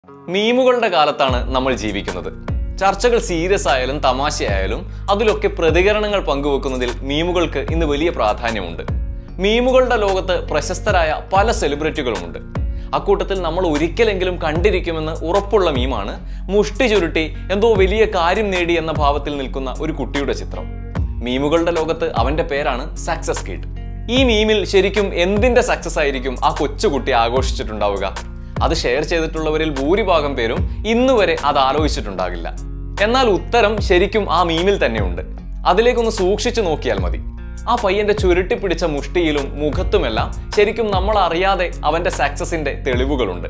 മീമുകളുടെ കാലത്താണ് നമ്മൾ ജീവിക്കുന്നത് ചർച്ചകൾ സീരിയസ് ആയാലും തമാശയായാലും അതിലൊക്കെ പ്രതികരണങ്ങൾ പങ്കുവെക്കുന്നതിൽ മീമുകൾക്ക് ഇന്ന് വലിയ പ്രാധാന്യമുണ്ട് മീമുകളുടെ ലോകത്ത് പ്രശസ്തരായ പല സെലിബ്രിറ്റികളുമുണ്ട് അക്കൂട്ടത്തിൽ നമ്മൾ ഒരിക്കലെങ്കിലും കണ്ടിരിക്കുമെന്ന് ഉറപ്പുള്ള മീമാണ് മുഷ്ടി ചുരുട്ടി എന്തോ വലിയ കാര്യം നേടി എന്ന ഭാവത്തിൽ നിൽക്കുന്ന ഒരു കുട്ടിയുടെ ചിത്രം മീമുകളുടെ ലോകത്ത് അവന്റെ പേരാണ് സക്സസ് കിഡ് ഈ മീമിൽ ശരിക്കും എന്തിന്റെ സക്സസ് ആയിരിക്കും ആ കൊച്ചുകുട്ടി ആഘോഷിച്ചിട്ടുണ്ടാവുക അത് ഷെയർ ചെയ്തിട്ടുള്ളവരിൽ ഭൂരിഭാഗം പേരും ഇന്നുവരെ അത് ആലോചിച്ചിട്ടുണ്ടാകില്ല എന്നാൽ ഉത്തരം ശരിക്കും ആ മീമിൽ തന്നെയുണ്ട് അതിലേക്കൊന്ന് സൂക്ഷിച്ചു നോക്കിയാൽ മതി ആ പയ്യന്റെ ചുരുട്ടി പിടിച്ച മുഷ്ടിയിലും മുഖത്തുമെല്ലാം ശരിക്കും നമ്മൾ അറിയാതെ അവന്റെ സക്സസിന്റെ തെളിവുകളുണ്ട്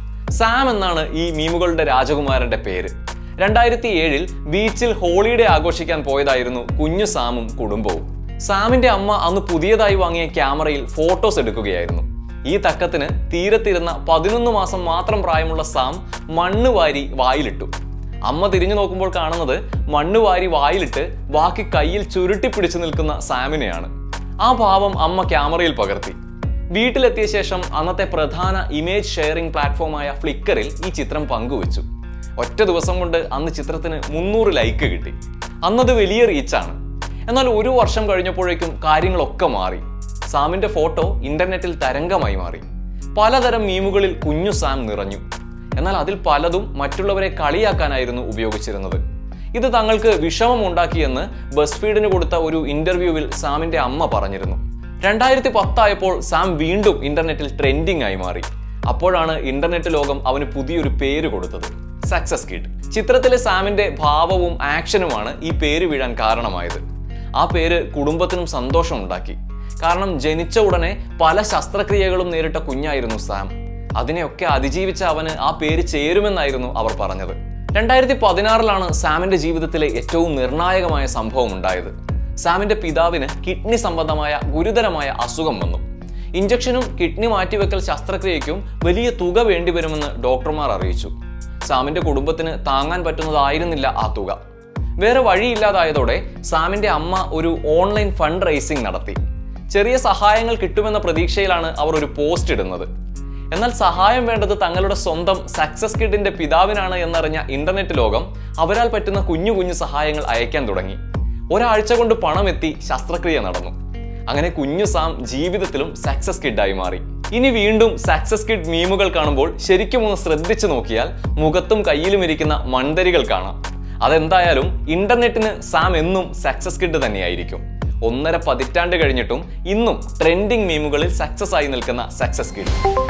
സാം എന്നാണ് ഈ മീമുകളുടെ രാജകുമാരന്റെ പേര് രണ്ടായിരത്തി ഏഴിൽ ബീച്ചിൽ ഹോളിഡേ ആഘോഷിക്കാൻ പോയതായിരുന്നു കുഞ്ഞു സാമും കുടുംബവും സാമിന്റെ അമ്മ അന്ന് പുതിയതായി വാങ്ങിയ ക്യാമറയിൽ ഫോട്ടോസ് എടുക്കുകയായിരുന്നു ഈ തക്കത്തിന് തീരത്തിരുന്ന പതിനൊന്ന് മാസം മാത്രം പ്രായമുള്ള സാം മണ്ണ് വാരി വായിലിട്ടു അമ്മ തിരിഞ്ഞു നോക്കുമ്പോൾ കാണുന്നത് മണ്ണ് വാരി വായിലിട്ട് ബാക്കി കയ്യിൽ ചുരുട്ടി പിടിച്ചു നിൽക്കുന്ന സാമിനെയാണ് ആ ഭാവം അമ്മ ക്യാമറയിൽ പകർത്തി വീട്ടിലെത്തിയ ശേഷം അന്നത്തെ പ്രധാന ഇമേജ് ഷെയറിംഗ് പ്ലാറ്റ്ഫോമായ ഫ്ലിക്കറിൽ ഈ ചിത്രം പങ്കുവച്ചു ഒറ്റ ദിവസം കൊണ്ട് അന്ന് ചിത്രത്തിന് മുന്നൂറ് ലൈക്ക് കിട്ടി അന്നത് വലിയ റീച്ചാണ് എന്നാൽ ഒരു വർഷം കഴിഞ്ഞപ്പോഴേക്കും കാര്യങ്ങളൊക്കെ മാറി സാമിന്റെ ഫോട്ടോ ഇന്റർനെറ്റിൽ തരംഗമായി മാറി പലതരം മീമുകളിൽ കുഞ്ഞു സാം നിറഞ്ഞു എന്നാൽ അതിൽ പലതും മറ്റുള്ളവരെ കളിയാക്കാനായിരുന്നു ഉപയോഗിച്ചിരുന്നത് ഇത് തങ്ങൾക്ക് വിഷമം ഉണ്ടാക്കിയെന്ന് ബസ് ഫീഡിന് കൊടുത്ത ഒരു ഇന്റർവ്യൂവിൽ സാമിന്റെ അമ്മ പറഞ്ഞിരുന്നു രണ്ടായിരത്തി പത്തായപ്പോൾ സാം വീണ്ടും ഇന്റർനെറ്റിൽ ട്രെൻഡിംഗ് ആയി മാറി അപ്പോഴാണ് ഇന്റർനെറ്റ് ലോകം അവന് പുതിയൊരു പേര് കൊടുത്തത് സക്സസ് കിഡ് ചിത്രത്തിലെ സാമിന്റെ ഭാവവും ആക്ഷനുമാണ് ഈ പേര് വീഴാൻ കാരണമായത് ആ പേര് കുടുംബത്തിനും സന്തോഷം ഉണ്ടാക്കി കാരണം ജനിച്ച ഉടനെ പല ശസ്ത്രക്രിയകളും നേരിട്ട കുഞ്ഞായിരുന്നു സാം അതിനെയൊക്കെ അതിജീവിച്ച അവന് ആ പേര് ചേരുമെന്നായിരുന്നു അവർ പറഞ്ഞത് രണ്ടായിരത്തി പതിനാറിലാണ് സാമിന്റെ ജീവിതത്തിലെ ഏറ്റവും നിർണായകമായ സംഭവം ഉണ്ടായത് സാമിന്റെ പിതാവിന് കിഡ്നി സംബന്ധമായ ഗുരുതരമായ അസുഖം വന്നു ഇഞ്ചക്ഷനും കിഡ്നി മാറ്റിവെക്കൽ ശസ്ത്രക്രിയയ്ക്കും വലിയ തുക വേണ്ടിവരുമെന്ന് ഡോക്ടർമാർ അറിയിച്ചു സാമിന്റെ കുടുംബത്തിന് താങ്ങാൻ പറ്റുന്നതായിരുന്നില്ല ആ തുക വേറെ വഴിയില്ലാതായതോടെ സാമിന്റെ അമ്മ ഒരു ഓൺലൈൻ ഫണ്ട് റൈസിംഗ് നടത്തി ചെറിയ സഹായങ്ങൾ കിട്ടുമെന്ന പ്രതീക്ഷയിലാണ് അവർ ഒരു പോസ്റ്റ് ഇടുന്നത് എന്നാൽ സഹായം വേണ്ടത് തങ്ങളുടെ സ്വന്തം സക്സസ് കിഡിന്റെ പിതാവിനാണ് എന്നറിഞ്ഞ ഇന്റർനെറ്റ് ലോകം അവരാൽ പറ്റുന്ന കുഞ്ഞു കുഞ്ഞു സഹായങ്ങൾ അയക്കാൻ തുടങ്ങി ഒരാഴ്ച കൊണ്ട് പണമെത്തി ശസ്ത്രക്രിയ നടന്നു അങ്ങനെ കുഞ്ഞു സാം ജീവിതത്തിലും സക്സസ് കിഡായി മാറി ഇനി വീണ്ടും സക്സസ് കിഡ് മീമുകൾ കാണുമ്പോൾ ശരിക്കും ഒന്ന് ശ്രദ്ധിച്ചു നോക്കിയാൽ മുഖത്തും കയ്യിലും ഇരിക്കുന്ന മൺതരികൾ കാണാം അതെന്തായാലും ഇന്റർനെറ്റിന് സാം എന്നും സക്സസ് കിഡ് തന്നെയായിരിക്കും ഒന്നര പതിറ്റാണ്ട് കഴിഞ്ഞിട്ടും ഇന്നും ട്രെൻഡിങ് മീമുകളിൽ സക്സസ് ആയി നിൽക്കുന്ന സക്സസ് കിഡ്